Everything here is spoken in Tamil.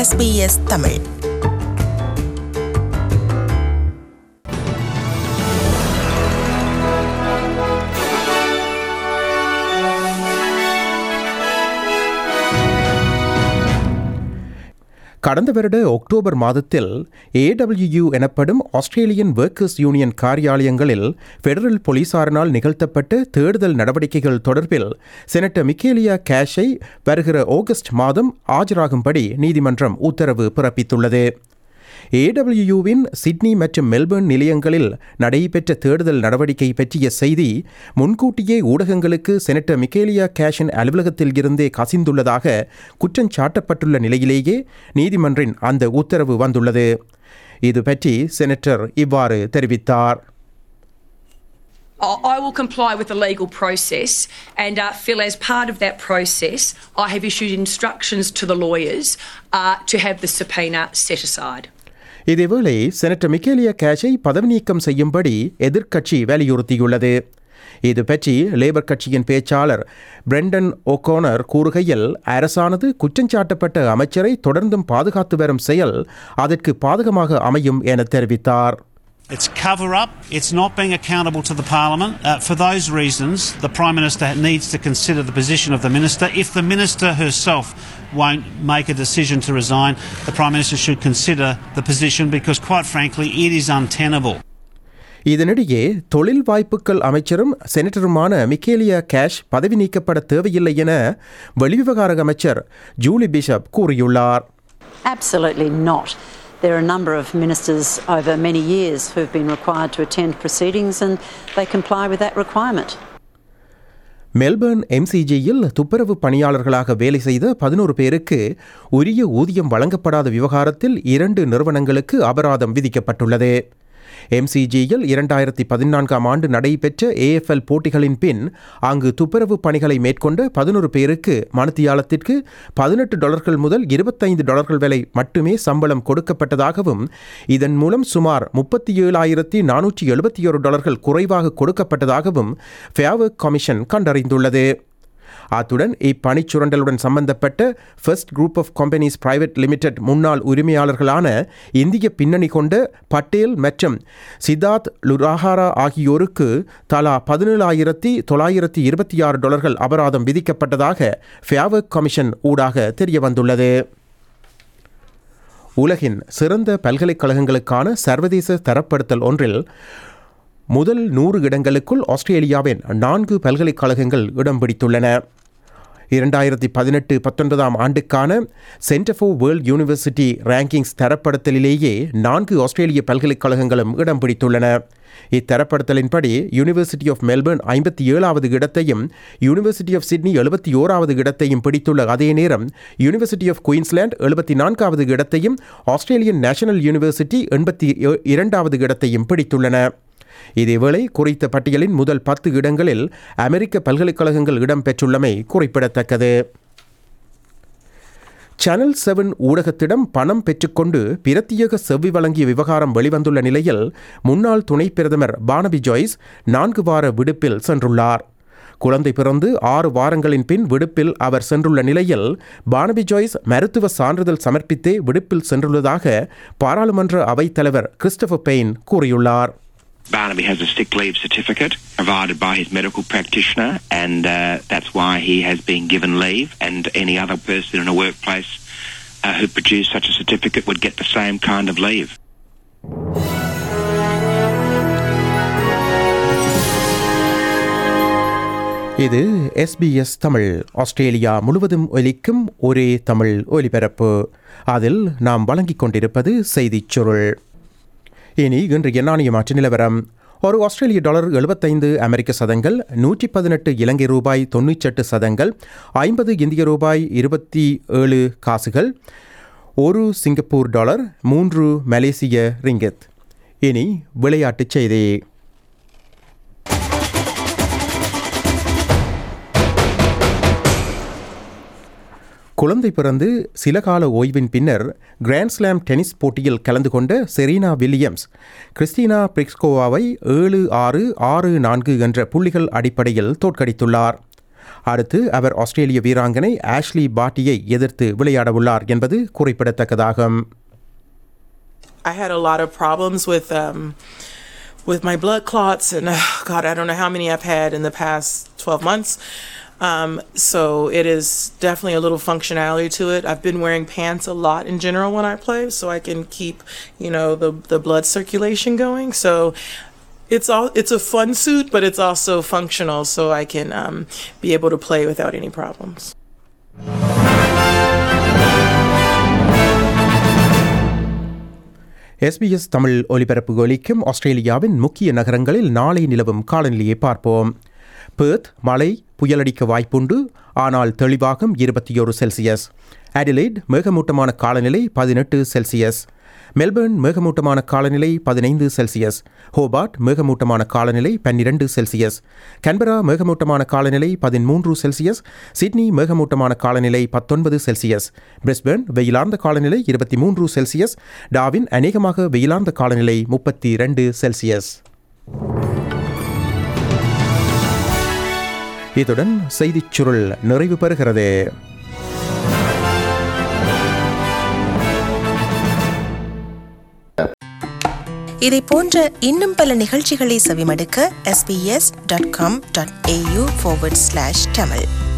SBS தமிழ் கடந்த வருட அக்டோபர் மாதத்தில் ஏடபிள்யூ எனப்படும் ஆஸ்திரேலியன் ஒர்க்கர்ஸ் யூனியன் காரியாலயங்களில் பெடரல் போலீசாரினால் நிகழ்த்தப்பட்ட தேடுதல் நடவடிக்கைகள் தொடர்பில் செனட்டர் மிக்கேலியா கேஷை வருகிற ஆகஸ்ட் மாதம் ஆஜராகும்படி நீதிமன்றம் உத்தரவு பிறப்பித்துள்ளது ஏடபிள்யூவின் சிட்னி மற்றும் மெல்பர்ன் நிலையங்களில் நடைபெற்ற தேடுதல் நடவடிக்கை பற்றிய செய்தி முன்கூட்டியே ஊடகங்களுக்கு செனட்டர் மிக்கேலியா கேஷின் அலுவலகத்தில் இருந்தே கசிந்துள்ளதாக குற்றம் சாட்டப்பட்டுள்ள நிலையிலேயே நீதிமன்றின் அந்த உத்தரவு வந்துள்ளது இது பற்றி செனட்டர் இவ்வாறு தெரிவித்தார் I I will comply with the legal process, and uh, Phil, as part of that process, I have issued instructions to the lawyers uh, to have the subpoena set aside. இதேவேளை செனட்டர் மிக்கேலியா கேஷை பதவி நீக்கம் செய்யும்படி எதிர்க்கட்சி வலியுறுத்தியுள்ளது இது பற்றி லேபர் கட்சியின் பேச்சாளர் பிரெண்டன் ஒகோனர் கூறுகையில் அரசானது குற்றஞ்சாட்டப்பட்ட அமைச்சரை தொடர்ந்தும் பாதுகாத்து வரும் செயல் அதற்கு பாதகமாக அமையும் என தெரிவித்தார் It's cover up. It's not being accountable to the Parliament. Uh, for those reasons, the Prime Minister needs to consider the position of the Minister. If the Minister herself won't make a decision to resign, the Prime Minister should consider the position because, quite frankly, it is untenable. இதனிடையே தொழில் வாய்ப்புகள் அமைச்சரும் செனட்டருமான மிக்கேலியா கேஷ் பதவி நீக்கப்பட தேவையில்லை என வெளிவிவகார அமைச்சர் ஜூலி பிஷப் கூறியுள்ளார் Absolutely not. There are a number of ministers over many years who have been required to attend proceedings and they comply with that requirement. Melbourne எம்சிஜியில் துப்புரவு பணியாளர்களாக வேலை செய்த பதினோரு பேருக்கு உரிய ஊதியம் வழங்கப்படாத விவகாரத்தில் இரண்டு நிறுவனங்களுக்கு அபராதம் விதிக்கப்பட்டுள்ளது எம்சிஜியில் இரண்டாயிரத்தி பதினான்காம் ஆண்டு நடைபெற்ற ஏஎஃப்எல் போட்டிகளின் பின் அங்கு துப்புரவு பணிகளை மேற்கொண்ட பதினோரு பேருக்கு மணித்தியாலத்திற்கு பதினெட்டு டாலர்கள் முதல் இருபத்தைந்து டாலர்கள் வரை மட்டுமே சம்பளம் கொடுக்கப்பட்டதாகவும் இதன் மூலம் சுமார் முப்பத்தி ஏழாயிரத்தி நானூற்றி எழுபத்தி ஒரு டாலர்கள் குறைவாக கொடுக்கப்பட்டதாகவும் ஃபேவர்க் கமிஷன் கண்டறிந்துள்ளது அத்துடன் இப்பணிச் சுரண்டலுடன் சம்பந்தப்பட்ட first group of companies private limited முன்னாள் உரிமையாளர்களான இந்திய பின்னணி கொண்ட பட்டேல் மற்றும் சித்தார்த் லுராஹாரா ஆகியோருக்கு தலா பதினேழாயிரத்தி தொள்ளாயிரத்தி இருபத்தி ஆறு டாலர்கள் அபராதம் விதிக்கப்பட்டதாக ஃபேவர்க் கமிஷன் ஊடாக தெரியவந்துள்ளது உலகின் சிறந்த பல்கலைக்கழகங்களுக்கான சர்வதேச தரப்படுத்தல் ஒன்றில் முதல் நூறு இடங்களுக்குள் ஆஸ்திரேலியாவின் நான்கு பல்கலைக்கழகங்கள் இடம் பிடித்துள்ளன இரண்டாயிரத்தி பதினெட்டு பத்தொன்பதாம் ஆண்டுக்கான centre for world university rankings தரப்படுத்தலிலேயே நான்கு ஆஸ்திரேலிய பல்கலைக்கழகங்களும் இடம் பிடித்துள்ளன இத்தரப்படுத்தலின்படி யூனிவர்சிட்டி ஆஃப் மெல்பர்ன் ஐம்பத்தி ஏழாவது இடத்தையும் யூனிவர்சிட்டி ஆஃப் சிட்னி எழுபத்தி ஓராவது இடத்தையும் பிடித்துள்ள அதே நேரம் யூனிவர்சிட்டி ஆஃப் குயின்ஸ்லாந்து எழுபத்தி நான்காவது இடத்தையும் ஆஸ்திரேலியன் நேஷனல் யூனிவர்சிட்டி எண்பத்தி இரண்டாவது இடத்தையும் பிடித்துள்ளன இதேவேளை குறித்த பட்டியலின் முதல் பத்து இடங்களில் அமெரிக்க பல்கலைக்கழகங்கள் இடம்பெற்றுள்ளமை குறிப்பிடத்தக்கது சேனல் செவன் ஊடகத்திடம் பணம் பெற்றுக்கொண்டு பிரத்யேக செவ்வி வழங்கிய விவகாரம் வெளிவந்துள்ள நிலையில் முன்னாள் துணை பிரதமர் பானபி ஜாய்ஸ் நான்கு வார விடுப்பில் சென்றுள்ளார் குழந்தை பிறந்து ஆறு வாரங்களின் பின் விடுப்பில் அவர் சென்றுள்ள நிலையில் பானபி ஜாய்ஸ் மருத்துவ சான்றிதழ் சமர்ப்பித்தே விடுப்பில் சென்றுள்ளதாக பாராளுமன்ற அவைத்தலைவர் கிறிஸ்டபர் பெயின் கூறியுள்ளார் Barnaby has a sick leave certificate provided by his medical practitioner, and uh, that's why he has been given leave. And any other person in a workplace uh, who produced such a certificate would get the same kind of leave. இது எஸ்பிஎஸ் தமிழ் ஆஸ்திரேலியா முழுவதும் ஒலிக்கும் ஒரே தமிழ் ஒலிபரப்பு அதில் நாம் வழங்கிக் கொண்டிருப்பது செய்திச் சுருள் இனி இன்றைய நாணய மாற்று நிலவரம் ஒரு ஆஸ்திரேலிய டாலர் எழுபத்தைந்து அமெரிக்க சதங்கள் நூற்றி பதினெட்டு இலங்கை ரூபாய் தொண்ணூற்றெட்டு சதங்கள் ஐம்பது இந்திய ரூபாய் இருபத்தி ஏழு காசுகள் ஒரு சிங்கப்பூர் டாலர் மூன்று மலேசிய ரிங்கத் இனி விளையாட்டுச் செய்தி குழந்தை பிறந்து சில கால ஓய்வின் பின்னர் கிராண்ட் ஸ்லாம் டென்னிஸ் போட்டியில் கலந்து கொண்ட செரீனா வில்லியம்ஸ் கிறிஸ்டினா பிரிக்ஸ்கோவாவை ஏழு ஆறு ஆறு நான்கு என்ற புள்ளிகள் அடிப்படையில் தோற்கடித்துள்ளார் அடுத்து அவர் ஆஸ்திரேலிய வீராங்கனை ஆஷ்லி பாட்டியை எதிர்த்து விளையாடவுள்ளார் என்பது குறிப்பிடத்தக்கதாகும் I had a lot of problems with um, with my blood clots, and uh, God, I don't know how many I've had in the past 12 months. Um, so it is definitely a little functionality to it. I've been wearing pants a lot in general when I play, so I can keep, you know, the the blood circulation going. So it's all it's a fun suit, but it's also functional, so I can um, be able to play without any problems. SBS Tamil ஒலிபரப்பு ஒலிக்கும் ஆஸ்திரேலியாவின் முக்கிய நகரங்களில் நாளை நிலவும் காலநிலையை பார்ப்போம் பேர்த் மழை புயலடிக்க வாய்ப்புண்டு ஆனால் தெளிவாகும் இருபத்தி ஒரு செல்சியஸ் அடிலைட் மேகமூட்டமான காலநிலை பதினெட்டு செல்சியஸ் மெல்பர்ன் மேகமூட்டமான காலநிலை பதினைந்து செல்சியஸ் ஹோபார்ட் மேகமூட்டமான காலநிலை பன்னிரண்டு செல்சியஸ் கன்பரா மேகமூட்டமான காலநிலை பதிமூன்று செல்சியஸ் சிட்னி மேகமூட்டமான காலநிலை பத்தொன்பது செல்சியஸ் பிரிஸ்பர்ன் வெயிலார்ந்த காலநிலை இருபத்தி மூன்று செல்சியஸ் டாவின் அநேகமாக வெயிலார்ந்த காலநிலை முப்பத்தி இரண்டு செல்சியஸ் இத்துடன் செய்திச் சுருள் நிறைவு பெறுகிறது இதை போன்ற இன்னும் பல நிகழ்ச்சிகளை செவிமடுக்க sbs.com.au forward slash tamil